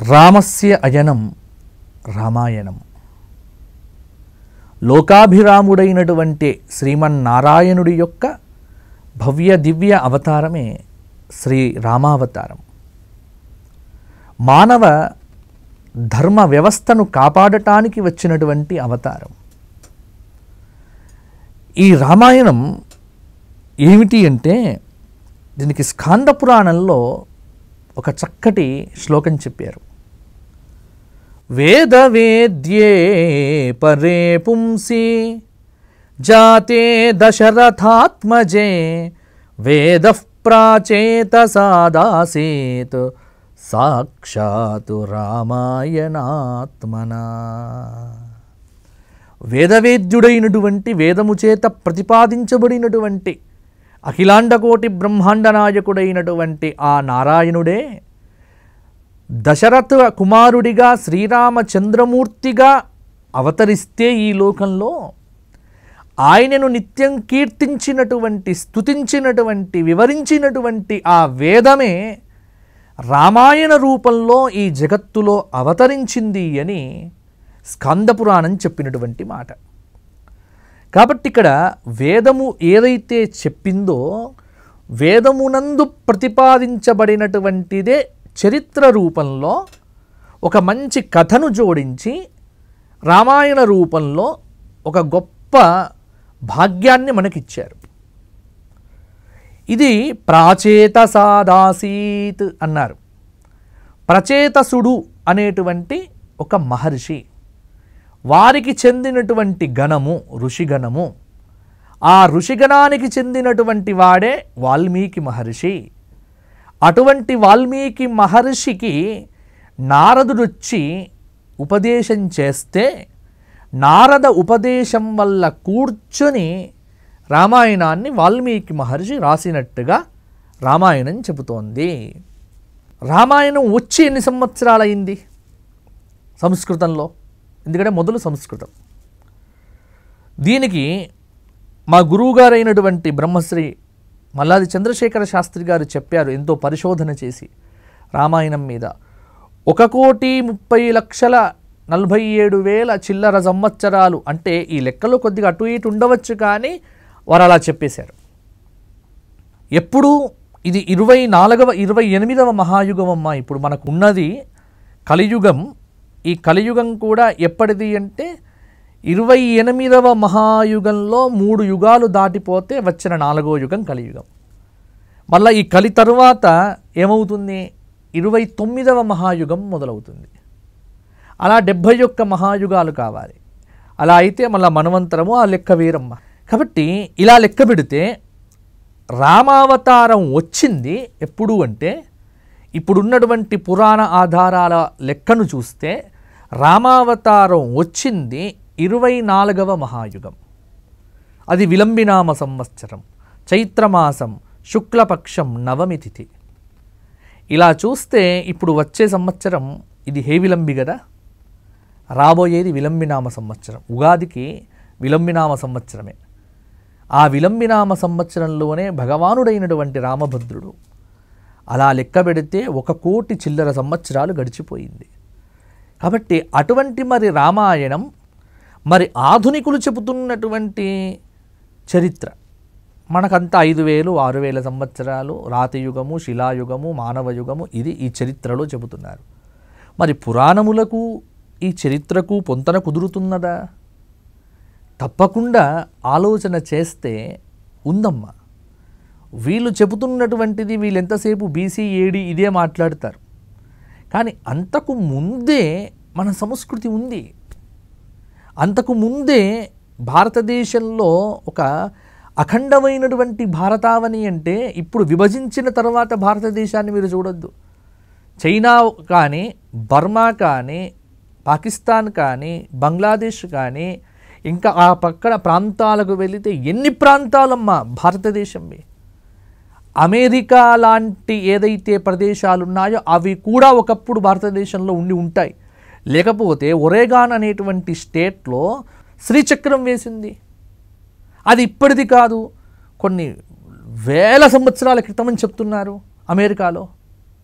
రామస్య అయనం రామాయణం లోకాభిరాముడైనటువంటి శ్రీమన్నారాయణుడి యొక్క భవ్య దివ్య అవతారమే శ్రీ రామావతారం మానవ ధర్మ వ్యవస్థను కాపాడటానికి వచ్చినటువంటి అవతారం ఈ రామాయణం ఏమిటి అంటే దీనికి స్కాంద పురాణంలో ఒక చక్కటి శ్లోకం చెప్పారు వేద వేద్యే పరే పుంసి జాతే దశరథాత్మజే వేద ప్రాచేత సాదాసేత్ సాక్షాతు రామాయణాత్మనా వేదవేద్యుడైనటువంటి వేదము చేత ప్రతిపాదించబడినటువంటి అఖిలాండకోటి బ్రహ్మాండ నాయకుడైనటువంటి ఆ నారాయణుడే దశరథ కుమారుడిగా శ్రీరామచంద్రమూర్తిగా అవతరిస్తే ఈ లోకంలో ఆయనను నిత్యం కీర్తించినటువంటి స్తుతించినటువంటి వివరించినటువంటి ఆ వేదమే రామాయణ రూపంలో ఈ జగత్తులో అవతరించింది అని స్కందపురాణం చెప్పినటువంటి మాట కాబట్టి ఇక్కడ వేదము ఏదైతే చెప్పిందో వేదమునందు ప్రతిపాదించబడినటువంటిదే చరిత్ర రూపంలో ఒక మంచి కథను జోడించి రామాయణ రూపంలో ఒక గొప్ప భాగ్యాన్ని మనకిచ్చారు ఇది ప్రాచేత సాదాసీత్ అన్నారు ప్రచేతసుడు అనేటువంటి ఒక మహర్షి వారికి చెందినటువంటి గణము ఋషిగణము ఆ ఋషిగణానికి చెందినటువంటి వాడే వాల్మీకి మహర్షి అటువంటి వాల్మీకి మహర్షికి నారదుడొచ్చి ఉపదేశం చేస్తే నారద ఉపదేశం వల్ల కూర్చొని రామాయణాన్ని వాల్మీకి మహర్షి రాసినట్టుగా రామాయణం చెబుతోంది రామాయణం వచ్చి ఎన్ని సంవత్సరాలైంది సంస్కృతంలో ఎందుకంటే మొదలు సంస్కృతం దీనికి మా గురువుగారైనటువంటి బ్రహ్మశ్రీ మల్లాది చంద్రశేఖర శాస్త్రి గారు చెప్పారు ఎంతో పరిశోధన చేసి రామాయణం మీద ఒక కోటి ముప్పై లక్షల నలభై ఏడు వేల చిల్లర సంవత్సరాలు అంటే ఈ లెక్కలో కొద్దిగా అటు ఇటు ఉండవచ్చు కానీ వారు అలా చెప్పేశారు ఎప్పుడు ఇది ఇరవై నాలుగవ ఇరవై ఎనిమిదవ మహాయుగం అమ్మ ఇప్పుడు మనకు ఉన్నది కలియుగం ఈ కలియుగం కూడా ఎప్పటిది అంటే ఇరవై ఎనిమిదవ మహాయుగంలో మూడు యుగాలు దాటిపోతే వచ్చిన నాలుగో యుగం కలియుగం మళ్ళీ ఈ కలి తరువాత ఏమవుతుంది ఇరవై తొమ్మిదవ మహాయుగం మొదలవుతుంది అలా డెబ్భై ఒక్క మహాయుగాలు కావాలి అలా అయితే మళ్ళీ మనవంతరము ఆ లెక్క వేరమ్మ కాబట్టి ఇలా లెక్క పెడితే రామావతారం వచ్చింది ఎప్పుడు అంటే ఇప్పుడున్నటువంటి పురాణ ఆధారాల లెక్కను చూస్తే రామావతారం వచ్చింది ఇరవై నాలుగవ మహాయుగం అది విలంబినామ సంవత్సరం చైత్రమాసం శుక్లపక్షం నవమి తిథి ఇలా చూస్తే ఇప్పుడు వచ్చే సంవత్సరం ఇది హే విలంబి కదా రాబోయేది విలంబినామ సంవత్సరం ఉగాదికి విలంబినామ సంవత్సరమే ఆ విలంబినామ సంవత్సరంలోనే భగవానుడైనటువంటి రామభద్రుడు అలా లెక్క పెడితే ఒక కోటి చిల్లర సంవత్సరాలు గడిచిపోయింది కాబట్టి అటువంటి మరి రామాయణం మరి ఆధునికులు చెబుతున్నటువంటి చరిత్ర మనకంతా ఐదు వేలు ఆరు వేల సంవత్సరాలు రాతియుగము శిలాయుగము మానవయుగము ఇది ఈ చరిత్రలో చెబుతున్నారు మరి పురాణములకు ఈ చరిత్రకు పొంతన కుదురుతున్నదా తప్పకుండా ఆలోచన చేస్తే ఉందమ్మా వీళ్ళు చెబుతున్నటువంటిది వీళ్ళు ఎంతసేపు బీసీ ఏడి ఇదే మాట్లాడతారు కానీ అంతకు ముందే మన సంస్కృతి ఉంది అంతకు ముందే భారతదేశంలో ఒక అఖండమైనటువంటి భారతావని అంటే ఇప్పుడు విభజించిన తర్వాత భారతదేశాన్ని మీరు చూడొద్దు చైనా కానీ బర్మా కానీ పాకిస్తాన్ కానీ బంగ్లాదేశ్ కానీ ఇంకా ఆ పక్కన ప్రాంతాలకు వెళితే ఎన్ని ప్రాంతాలమ్మా భారతదేశంవి అమెరికా లాంటి ఏదైతే ప్రదేశాలు ఉన్నాయో అవి కూడా ఒకప్పుడు భారతదేశంలో ఉండి ఉంటాయి లేకపోతే ఒరేగాన్ అనేటువంటి స్టేట్లో శ్రీచక్రం వేసింది అది ఇప్పటిది కాదు కొన్ని వేల సంవత్సరాల క్రితం అని చెప్తున్నారు అమెరికాలో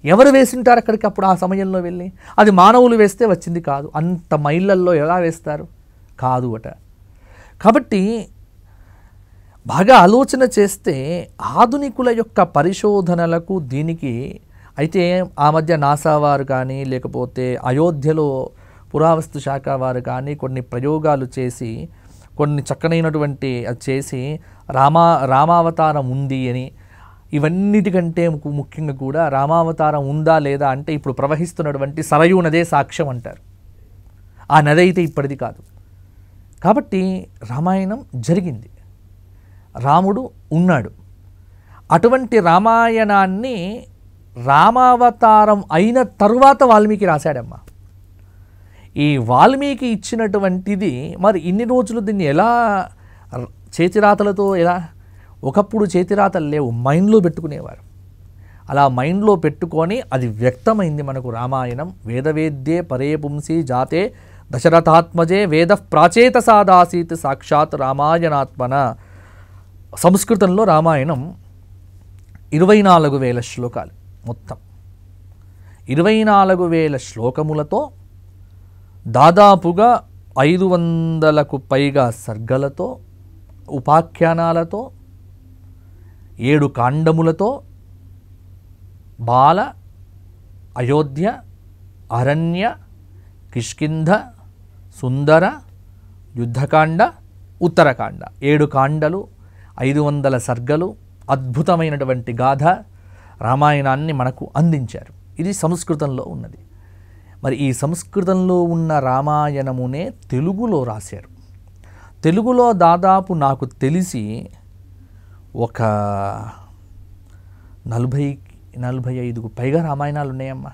ఎవరు వేసింటారు అక్కడికి అప్పుడు ఆ సమయంలో వెళ్ళి అది మానవులు వేస్తే వచ్చింది కాదు అంత మైళ్ళల్లో ఎలా వేస్తారు కాదు అట కాబట్టి బాగా ఆలోచన చేస్తే ఆధునికుల యొక్క పరిశోధనలకు దీనికి అయితే ఆ మధ్య నాసా వారు కానీ లేకపోతే అయోధ్యలో పురావస్తు శాఖ వారు కానీ కొన్ని ప్రయోగాలు చేసి కొన్ని చక్కనైనటువంటి అది చేసి రామా రామావతారం ఉంది అని ఇవన్నిటికంటే ము- ముఖ్యంగా కూడా రామావతారం ఉందా లేదా అంటే ఇప్పుడు ప్రవహిస్తున్నటువంటి సరయూ నదే సాక్ష్యం అంటారు ఆ నది అయితే ఇప్పటిది కాదు కాబట్టి రామాయణం జరిగింది రాముడు ఉన్నాడు అటువంటి రామాయణాన్ని రామావతారం అయిన తరువాత వాల్మీకి రాశాడమ్మా ఈ వాల్మీకి ఇచ్చినటువంటిది మరి ఇన్ని రోజులు దీన్ని ఎలా ర- చేతిరాతలతో ఎలా ఒకప్పుడు చేతిరాతలు లేవు మైండ్లో పెట్టుకునేవారు అలా మైండ్లో పెట్టుకొని అది వ్యక్తమైంది మనకు రామాయణం వేదవేద్యే పరే పుంసి జాతే దశరథాత్మజే వేద ప్రాచేత సాదాసీత్ సాక్షాత్ రామాయణాత్మన సంస్కృతంలో రామాయణం ఇరవై నాలుగు వేల శ్లోకాలు మొత్తం ఇరవై నాలుగు వేల శ్లోకములతో దాదాపుగా ఐదు వందలకు పైగా సర్గలతో ఉపాఖ్యానాలతో ఏడు కాండములతో బాల అయోధ్య అరణ్య కిష్కింధ సుందర యుద్ధకాండ ఉత్తరకాండ ఏడు కాండలు ఐదు వందల సర్గలు అద్భుతమైనటువంటి గాథ రామాయణాన్ని మనకు అందించారు ఇది సంస్కృతంలో ఉన్నది మరి ఈ సంస్కృతంలో ఉన్న రామాయణమునే తెలుగులో రాశారు తెలుగులో దాదాపు నాకు తెలిసి ఒక నలభై నలభై ఐదుకు పైగా రామాయణాలు ఉన్నాయమ్మా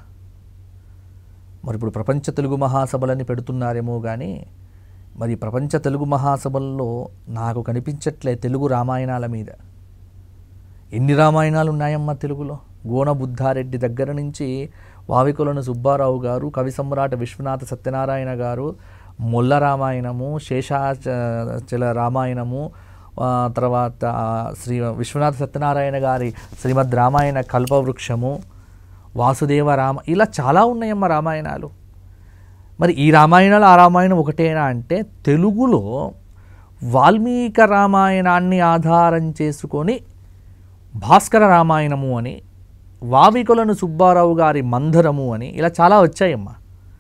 మరి ఇప్పుడు ప్రపంచ తెలుగు మహాసభలని పెడుతున్నారేమో కానీ మరి ప్రపంచ తెలుగు మహాసభల్లో నాకు కనిపించట్లే తెలుగు రామాయణాల మీద ఎన్ని రామాయణాలు ఉన్నాయమ్మా తెలుగులో గోన బుద్ధారెడ్డి దగ్గర నుంచి వావికులను సుబ్బారావు గారు కవి సమ్రాట విశ్వనాథ సత్యనారాయణ గారు మొల్ల రామాయణము శేషాచల రామాయణము ఆ, తర్వాత శ్రీ విశ్వనాథ సత్యనారాయణ గారి శ్రీమద్ రామాయణ కల్పవృక్షము వాసుదేవ రామ ఇలా చాలా ఉన్నాయమ్మ రామాయణాలు మరి ఈ రామాయణాలు ఆ రామాయణం ఒకటేనా అంటే తెలుగులో వాల్మీక రామాయణాన్ని ఆధారం చేసుకొని భాస్కర రామాయణము అని వావికులను సుబ్బారావు గారి మందరము అని ఇలా చాలా వచ్చాయమ్మా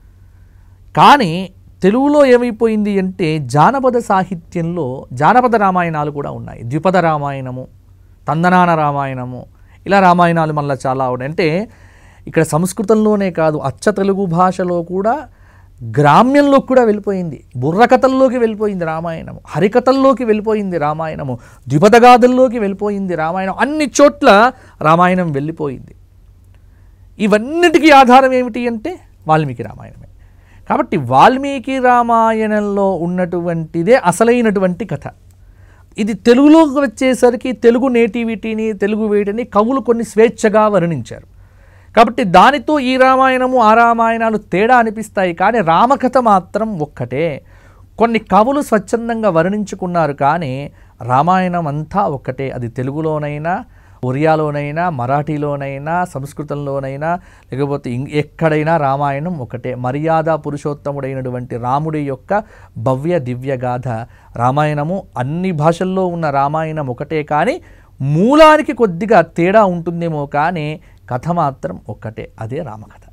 కానీ తెలుగులో ఏమైపోయింది అంటే జానపద సాహిత్యంలో జానపద రామాయణాలు కూడా ఉన్నాయి ద్విపద రామాయణము తందనాన రామాయణము ఇలా రామాయణాలు మళ్ళీ చాలా ఉన్నాయి అంటే ఇక్కడ సంస్కృతంలోనే కాదు అచ్చ తెలుగు భాషలో కూడా గ్రామ్యంలోకి కూడా వెళ్ళిపోయింది బుర్రకథల్లోకి వెళ్ళిపోయింది రామాయణము హరికథల్లోకి వెళ్ళిపోయింది రామాయణము ద్విపదగాథల్లోకి వెళ్ళిపోయింది రామాయణం అన్ని చోట్ల రామాయణం వెళ్ళిపోయింది ఇవన్నిటికీ ఆధారం ఏమిటి అంటే వాల్మీకి రామాయణమే కాబట్టి వాల్మీకి రామాయణంలో ఉన్నటువంటిదే అసలైనటువంటి కథ ఇది తెలుగులోకి వచ్చేసరికి తెలుగు నేటివిటీని తెలుగు వేటిని కవులు కొన్ని స్వేచ్ఛగా వర్ణించారు కాబట్టి దానితో ఈ రామాయణము ఆ రామాయణాలు తేడా అనిపిస్తాయి కానీ రామకథ మాత్రం ఒక్కటే కొన్ని కవులు స్వచ్ఛందంగా వర్ణించుకున్నారు కానీ రామాయణం అంతా ఒక్కటే అది తెలుగులోనైనా ఒరియాలోనైనా మరాఠీలోనైనా సంస్కృతంలోనైనా లేకపోతే ఇం- ఎక్కడైనా రామాయణం ఒకటే మర్యాద పురుషోత్తముడైనటువంటి రాముడి యొక్క భవ్య దివ్య గాథ రామాయణము అన్ని భాషల్లో ఉన్న రామాయణం ఒకటే కానీ మూలానికి కొద్దిగా తేడా ఉంటుందేమో కానీ కథ మాత్రం ఒక్కటే అదే రామకథ